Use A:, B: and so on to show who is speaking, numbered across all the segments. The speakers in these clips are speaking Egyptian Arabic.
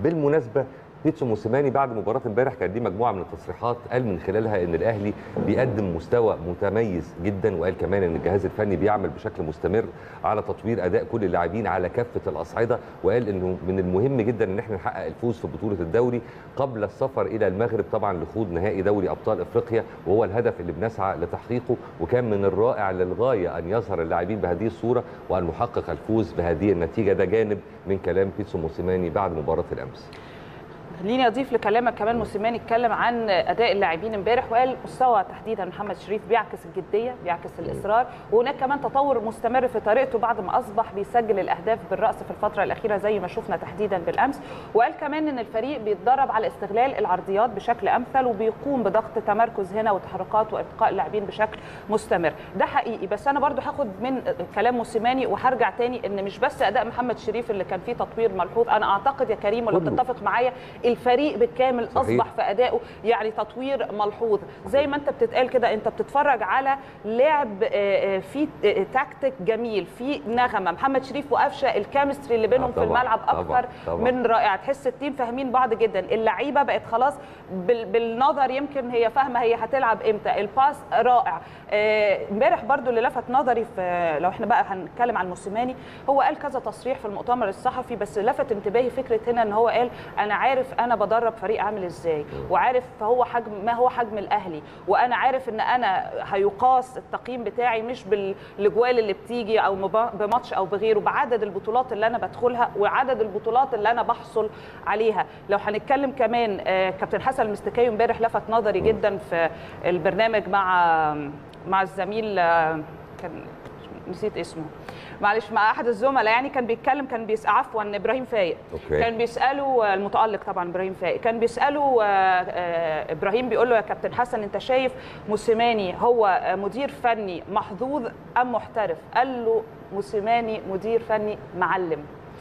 A: بالمناسبه بيتسو موسيماني بعد مباراه امبارح كان دي مجموعه من التصريحات قال من خلالها ان الاهلي بيقدم مستوى متميز جدا وقال كمان ان الجهاز الفني بيعمل بشكل مستمر على تطوير اداء كل اللاعبين على كافه الاصعده وقال انه من المهم جدا ان احنا نحقق الفوز في بطوله الدوري قبل السفر الى المغرب طبعا لخوض نهائي دوري ابطال افريقيا وهو الهدف اللي بنسعى لتحقيقه وكان من الرائع للغايه ان يظهر اللاعبين بهذه الصوره وان نحقق الفوز بهذه النتيجه ده جانب من كلام بيتسو موسيماني بعد مباراه الامس
B: خليني اضيف لكلامك كمان موسيماني اتكلم عن اداء اللاعبين امبارح وقال مستوى تحديدا محمد شريف بيعكس الجديه بيعكس الاصرار وهناك كمان تطور مستمر في طريقته بعد ما اصبح بيسجل الاهداف بالراس في الفتره الاخيره زي ما شفنا تحديدا بالامس وقال كمان ان الفريق بيتدرب على استغلال العرضيات بشكل امثل وبيقوم بضغط تمركز هنا وتحركات وارتقاء اللاعبين بشكل مستمر ده حقيقي بس انا برضو هاخد من كلام موسيماني وهرجع تاني ان مش بس اداء محمد شريف اللي كان فيه تطوير ملحوظ انا اعتقد يا كريم ولو تتفق معايا الفريق بالكامل صحيح. اصبح في ادائه يعني تطوير ملحوظ زي ما انت بتتقال كده انت بتتفرج على لعب في تكتيك جميل في نغمه محمد شريف وقفشه الكيمستري اللي بينهم طبعًا. في الملعب اكثر طبعًا. طبعًا. من رائع تحس التيم فاهمين بعض جدا اللعيبه بقت خلاص بالنظر يمكن هي فاهمه هي هتلعب امتى الباس رائع امبارح برضو اللي لفت نظري في لو احنا بقى هنتكلم عن الموسيماني هو قال كذا تصريح في المؤتمر الصحفي بس لفت انتباهي فكره هنا ان هو قال انا عارف انا بدرب فريق عامل ازاي وعارف هو حجم ما هو حجم الاهلي وانا عارف ان انا هيقاس التقييم بتاعي مش بالاجوال اللي بتيجي او بماتش او بغيره بعدد البطولات اللي انا بدخلها وعدد البطولات اللي انا بحصل عليها لو هنتكلم كمان كابتن حسن المستكاوي امبارح لفت نظري جدا في البرنامج مع مع الزميل كان نسيت اسمه معلش مع احد الزملاء يعني كان بيتكلم كان بيسال عفوا ابراهيم فايق
A: أوكي.
B: كان بيساله المتالق طبعا ابراهيم فايق كان بيساله ابراهيم بيقول له يا كابتن حسن انت شايف موسيماني هو مدير فني محظوظ ام محترف قال له موسيماني مدير فني معلم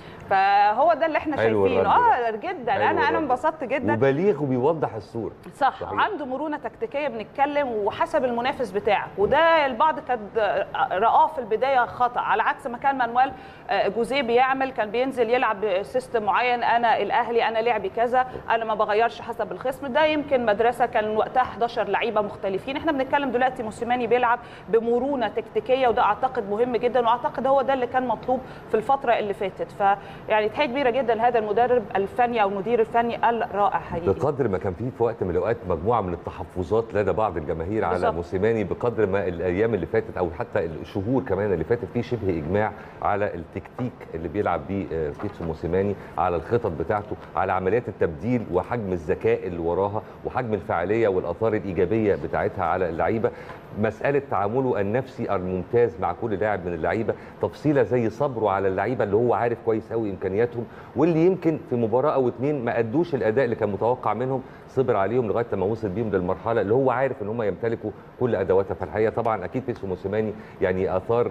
B: فهو ده اللي احنا شايفينه اه جدا انا انا انبسطت جدا
A: وبليغ وبيوضح الصوره
B: صح صحيح. عنده مرونه تكتيكيه بنتكلم وحسب المنافس بتاعك وده البعض كان رآه في البدايه خطا على عكس ما كان مانويل جوزيه بيعمل كان بينزل يلعب سيستم معين انا الاهلي انا لعبي كذا انا ما بغيرش حسب الخصم ده يمكن مدرسه كان وقتها 11 لعيبه مختلفين احنا بنتكلم دلوقتي موسيماني بيلعب بمرونه تكتيكيه وده اعتقد مهم جدا واعتقد هو ده اللي كان مطلوب في الفتره اللي فاتت ف يعني تحيه كبيره جدا هذا المدرب الفني او المدير الفني الرائع حقيقي
A: بقدر ما كان فيه في وقت من الاوقات مجموعه من التحفظات لدى بعض الجماهير على موسيماني بقدر ما الايام اللي فاتت او حتى الشهور كمان اللي فاتت في شبه اجماع على التكتيك اللي بيلعب بيه بيتسو موسيماني على الخطط بتاعته على عمليات التبديل وحجم الذكاء اللي وراها وحجم الفعاليه والاثار الايجابيه بتاعتها على اللعيبه مساله تعامله النفسي الممتاز مع كل لاعب من اللعيبه تفصيله زي صبره على اللعيبه اللي هو عارف كويس قوي امكانياتهم واللي يمكن في مباراه او اتنين ما ادوش الاداء اللي كان متوقع منهم صبر عليهم لغايه لما وصل بيهم للمرحله اللي هو عارف ان هم يمتلكوا كل ادواتها في الحقيقه طبعا اكيد بيتسو موسيماني يعني اثار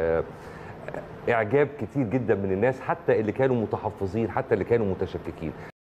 A: اعجاب كتير جدا من الناس حتى اللي كانوا متحفظين حتى اللي كانوا متشككين